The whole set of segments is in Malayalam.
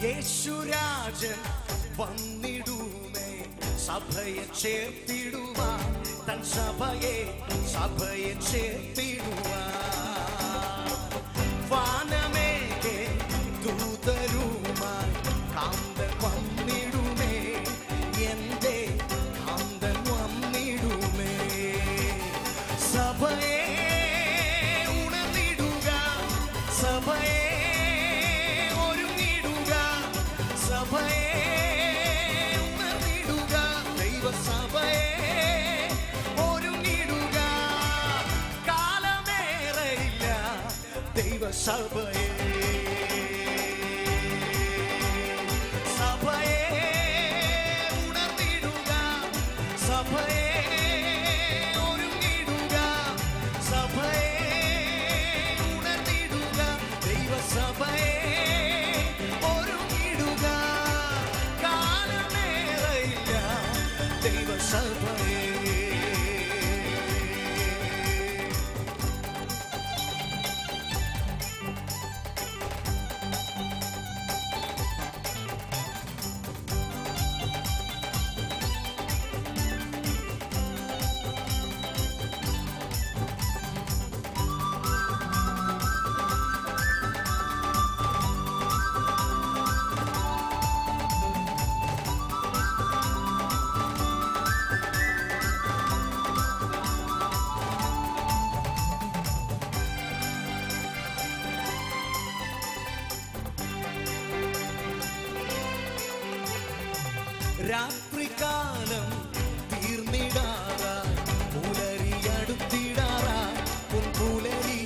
യേശുരാജൻ വന്നിടുമേ സഭയെ ചേർത്തിടുവാൻ തൻ സഭയെ സഭയെ ചേർത്തിടുവാൻ വാനമേകെ ദൂതരുമായി കാന്തൻ വന്നിടുമേ എന്റെ കാന്തൻ വന്നിടുമേ സഭയെ ഉണർന്നിടുക സഭയെ ഒരുങ്ങിടുക സഭയെ ഉണർന്നിടുക ദൈവസഭയെ ഒരുങ്ങിടുക കാലമേറയില്ല ദൈവസഭയെ സഭയെ ഉണർന്നിടുക സഭയെ ഒരുങ്ങിടുക സഭയെ ഉണർന്നിടുക ദൈവസഭയെ ഒരുങ്ങിടുക കാലമേറയില്ല ദൈവസഭയെ രാത്രികാലം തീർന്നിടാറായി പുലരി അടുത്തിടാറായി പുലരി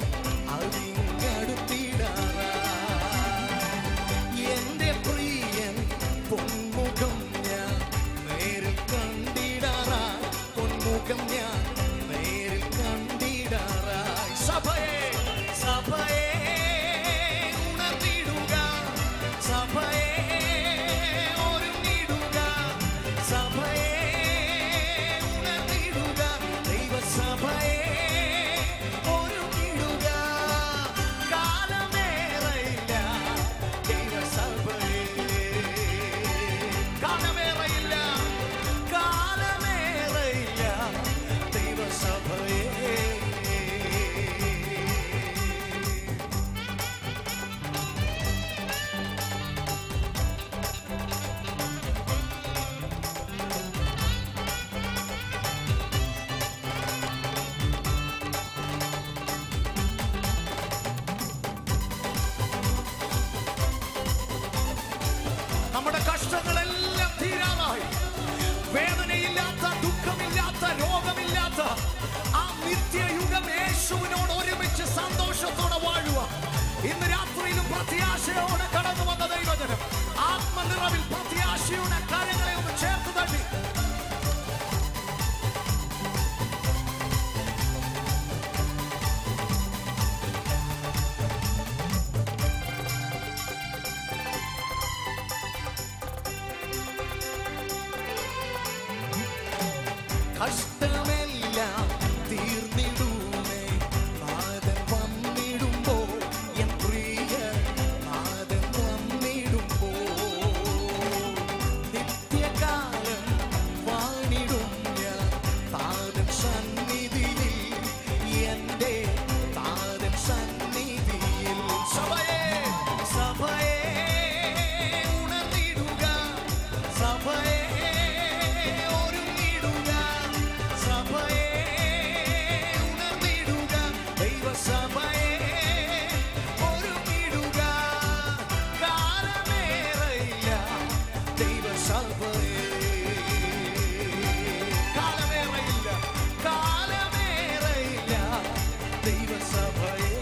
അതിങ്ങടുത്തിടാറായി എന്റെ പ്രിയൻ പൊന്മുഖം ഞാൻ നേരിൽ കണ്ടിടാറായി പൊന്മുഖം ഞാൻ നേരിൽ കണ്ടിടാറായി സഭയെ സഭയെ ഉണർന്നിടുക സഭയെ ഒരുങ്ങിടുക സഭയെ ഉണർന്നിടുക ദൈവസഭയെ ഒരുങ്ങിടുക കാലമേറയില്ല ദൈവസഭയെ കാലമേറയില്ല കാലമേറയില്ല ദൈവസഭയെ നമ്മുടെ കഷ്ടങ്ങളെല്ലാം തീരാറായി വേദനയില്ലാത്ത ദുഃഖമില്ലാത്ത രോഗമില്ലാത്ത ആ നിത്യയുഗം യേശുവിനോട് ഒരുമിച്ച് സന്തോഷത്തോടെ വാഴുക ഇന്ന് രാത്രിയിലും പ്രത്യാശയോടെ കടന്നു വന്ന ദൈവജനം ആത്മനിറവിൽ പ്രത്യാശയുടെ കാര്യങ്ങളെ ഒന്ന് ചേർത്ത് തട്ടി കഷ്ടമെല്ലാം തീർന്നിടുമേ നാഥൻ വന്നിടുമ്പോൾ എൻ പ്രിയ നാഥൻ വന്നിടുമ്പോൾ നിത്യകാലം വാണിടും ഞാൻ താതൻ സന്നിധിയിൽ എൻ്റെ താതൻ സന്നിധിയിൽ സഭയെ സഭയെ ഉണർന്നിടുക സഭയെ ഒരുങ്ങിടുക സഭയെ ഉണർന്നിടുക ദൈവസഭയെ ഒരുങ്ങിടുക കാലമേറയില്ല ദൈവസഭയെ കാലമേറയില്ല കാലമേറയില്ല ദൈവസഭയെ